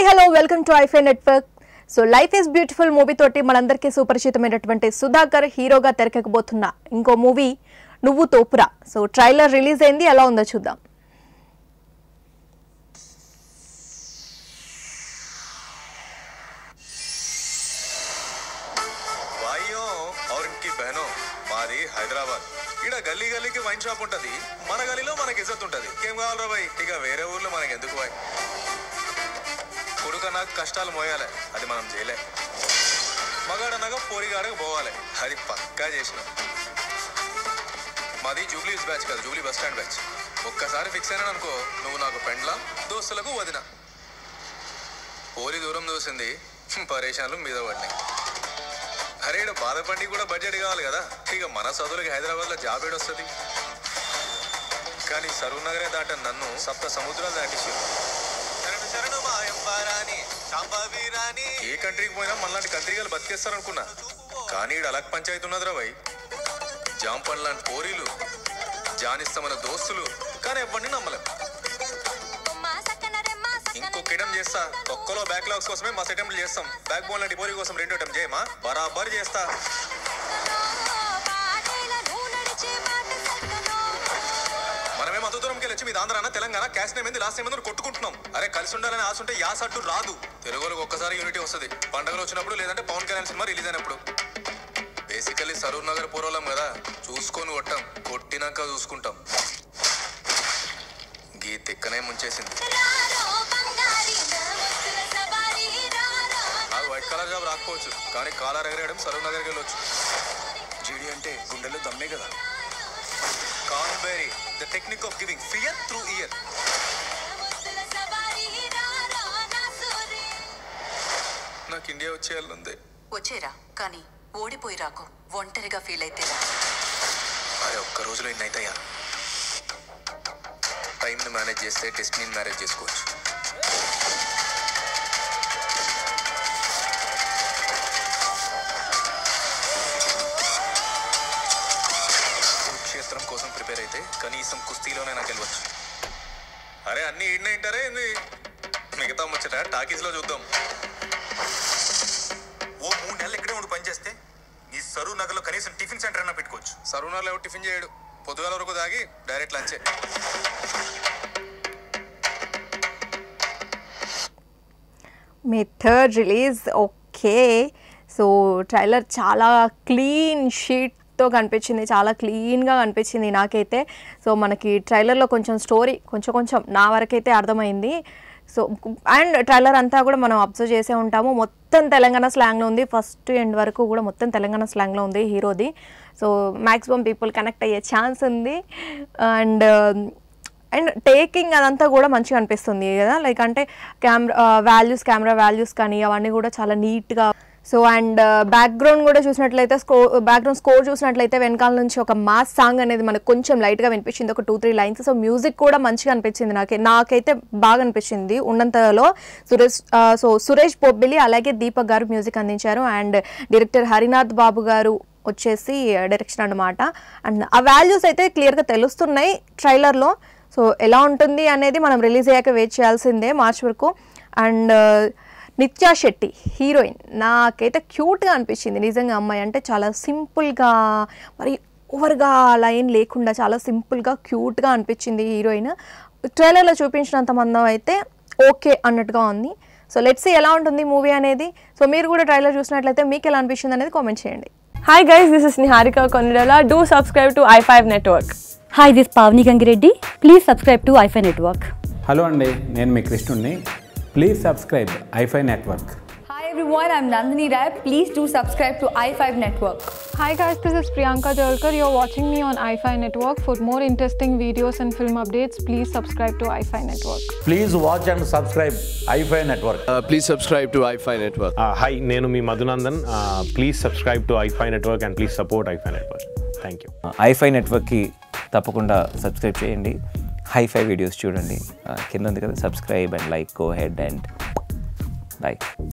Hello welcome to iFi network so life is beautiful movie తోటి మనందరికీ సుపరిచితమైనటువంటి సుధాకర్ హీరోగా తెరకెక్కబోతున్న ఇంకో మూవీ నువ్వు తోపురా సో ట్రైలర్ రిలీజ్ అయింది ఎలా ఉందో చూద్దాం భాయ్యో और इनकी बहनों మాది హైదరాబాద్ ఈడ గల్లీ గల్లీకి వైన్ షాప్ ఉంటది మన గల్లీలో మనకి ఇజ్జత్ ఉంటది ఏం కావాలరా భాయ్ ఇక వేరే ఊర్లో మనకి ఎందుకు భాయ్ కొడుక నాకు కష్టాలు మోయాలి అది మనం చేయలే మగాడనగా పోరిగాడకు పోవాలి అది పక్కా చేసినాం మాది జూబ్లీ బ్యాచ్ కాదు జూబ్లీ బస్ స్టాండ్ బ్యాచ్ ఒక్కసారి ఫిక్స్ అయినా అనుకో నువ్వు నాకు పెండ్ల దోస్తులకు వదిన పోరి దూరం చూసింది పరేషాన్లు మీద పడినాయి అరే ఈడ బాధపడి కూడా బడ్జెట్ కావాలి కదా ఇక మన చదువులకి హైదరాబాద్ లో జాబ్ ఏడొస్తుంది కానీ సరువు నగరే దాట నన్ను సప్త సముద్రాలు దాటించారు ఏ కంట్రీకి పోయినా మనలాంటి కంట్రీలు బతికేస్తారు అనుకున్నా కానీ ఈడ అలక్ పంచాయతీ ఉన్నదిరా భయ్ జాంపన్ లాంటి పోరీలు జానిస్తామన్న దోస్తులు కానీ ఎవరిని నమ్మలేం ఇంకొక ఇటం చేస్తా ఒక్కలో బ్యాక్లాగ్స్ కోసమే మస్తు అటెంప్ట్లు చేస్తాం బ్యాక్ బోన్ లాంటి పోరీ కోసం రెండు అటెంప్ట్ చేయమా బరాబర్ చేస్తా మనమేం అంత దూరంకి వెళ్ళొచ్చి మీ ఆంధ్రాన తెలంగాణ క్యాష్ నేమ్ ఏంది లాస్ట్ నేమ్ ఏంది కొట్టుకుంటున్నాం అరే కలిసి ఉండాలని ఆశ ఉంటే యాస్ అడ్డు రాదు తెలుగులకు ఒక్కసారి యూనిటీ వస్తుంది పండుగలు వచ్చినప్పుడు లేదంటే పవన్ కళ్యాణ్ సినిమా రిలీజ్ అయినప్పుడు బేసికల్లీ సరూర్ నగర్ పూర్వలం కదా చూసుకొని కొట్టాం కొట్టినాక చూసుకుంటాం గీ తిక్కనే ముంచేసింది నాకు వైట్ కలర్ జాబ్ రాకపోవచ్చు కానీ కాలర్ ఎగరేయడం సరూర్ నగర్కి వెళ్ళొచ్చు జీడి అంటే గుండెల్లో దమ్మే కదా కాన్బెరీ the technique of giving fear through ear నాకు ఇండియా వచ్చేయాలంది వచ్చేరా కానీ ఓడిపోయి రాకు ఒంటరిగా ఫీల్ అయితే రా. అరే ఒక్క రోజులో ఇన్ని అవుతాయా టైంని మేనేజ్ చేస్తే డెస్టినీని మేనేజ్ చేసుకోవచ్చు కురుక్షేత్రం కోసం ప్రిపేర్ అయితే కనీసం కుస్తీలోనే నాకు వెళ్ళవచ్చు అరే అన్ని ఈడనే వింటారే ఏంది మిగతా ముచ్చట టాకీస్ లో చూద్దాం ఓ మూడు నెలలు ఇక్కడే ఉండి పనిచేస్తే ఈ సరువు నగర్లో కనీసం టిఫిన్ సెంటర్ అయినా పెట్టుకోవచ్చు సరువునాలు ఎవరు టిఫిన్ చేయడు పొద్దుగాల వరకు తాగి డైరెక్ట్ లంచే మీ third release okay so trailer చాలా క్లీన్ షీట్తో కనిపించింది చాలా క్లీన్గా కనిపించింది నాకైతే సో మనకి ట్రైలర్లో కొంచెం స్టోరీ కొంచెం కొంచెం నా వరకైతే అర్థమైంది సో అండ్ ట్రైలర్ అంతా కూడా మనం అబ్జర్వ్ చేసే ఉంటాము మొత్తం తెలంగాణ స్లాంగ్లో ఉంది ఫస్ట్ ఎండ్ వరకు కూడా మొత్తం తెలంగాణ స్లాంగ్లో ఉంది హీరోది సో మ్యాక్సిమం పీపుల్ కనెక్ట్ అయ్యే ఛాన్స్ ఉంది అండ్ అండ్ టేకింగ్ అదంతా కూడా మంచిగా అనిపిస్తుంది కదా లైక్ అంటే కెమెరా వాల్యూస్ కెమెరా వాల్యూస్ కానీ అవన్నీ కూడా చాలా నీట్గా సో అండ్ బ్యాక్గ్రౌండ్ కూడా చూసినట్లయితే స్కో బ్యాక్గ్రౌండ్ స్కోర్ చూసినట్లయితే వెనకాల నుంచి ఒక మాస్ సాంగ్ అనేది మనకు కొంచెం లైట్గా వినిపించింది ఒక two three lines so music కూడా మంచిగా అనిపించింది నాకే నాకైతే బాగా అనిపించింది ఉన్నంతలో సురేష్ ఆ, సో సురేష్ బొబ్బిలి అలాగే దీపక్ గారు మ్యూజిక్ అందించారు అండ్ డైరెక్టర్ హరినాథ్ బాబు గారు వచ్చేసి డైరెక్షన్ అన్నమాట అండ్ ఆ వాల్యూస్ అయితే క్లియర్గా తెలుస్తున్నాయి ట్రైలర్లో సో ఎలా ఉంటుంది అనేది మనం రిలీజ్ అయ్యాక వెయిట్ చేయాల్సిందే మార్చ్ వరకు అండ్ నిత్యా శెట్టి హీరోయిన్ నాకైతే క్యూట్గా అనిపించింది నిజంగా అమ్మాయి అంటే చాలా సింపుల్గా మరి ఓవర్గా అలా ఏం లేకుండా చాలా సింపుల్గా క్యూట్గా అనిపించింది హీరోయిన్ ట్రైలర్లో చూపించినంత మందం అయితే ఓకే అన్నట్టుగా ఉంది సో లెట్స్ ఎలా ఉంటుంది మూవీ అనేది సో మీరు కూడా ట్రైలర్ చూసినట్లయితే మీకు ఎలా అనిపించింది అనేది కామెంట్ చేయండి Hi guys, this is Niharika Konirala. Do subscribe to i5 Network. Hi this Pavani Gangireddy please subscribe to iFi network hello అండి నేను మీ కృష్ణుడిని please subscribe iFi network Hi everyone, I'm Nandini Rai. Please do subscribe to i5 Network. Hi guys, this is Priyanka Jalkar. You're watching me on iFi Network. For more interesting videos and film updates, please subscribe to iFi Network. Please watch and subscribe iFi Network. Uh, please subscribe to iFi Network. Hi నేను మీ Madhunandan please subscribe to iFi network and please support iFi network thank you iFi నెట్వర్క్కి తప్పకుండా subscribe చేయండి hi-fi videos చూడండి ఆ, కింద ఉంది కదా subscribe and like go head and by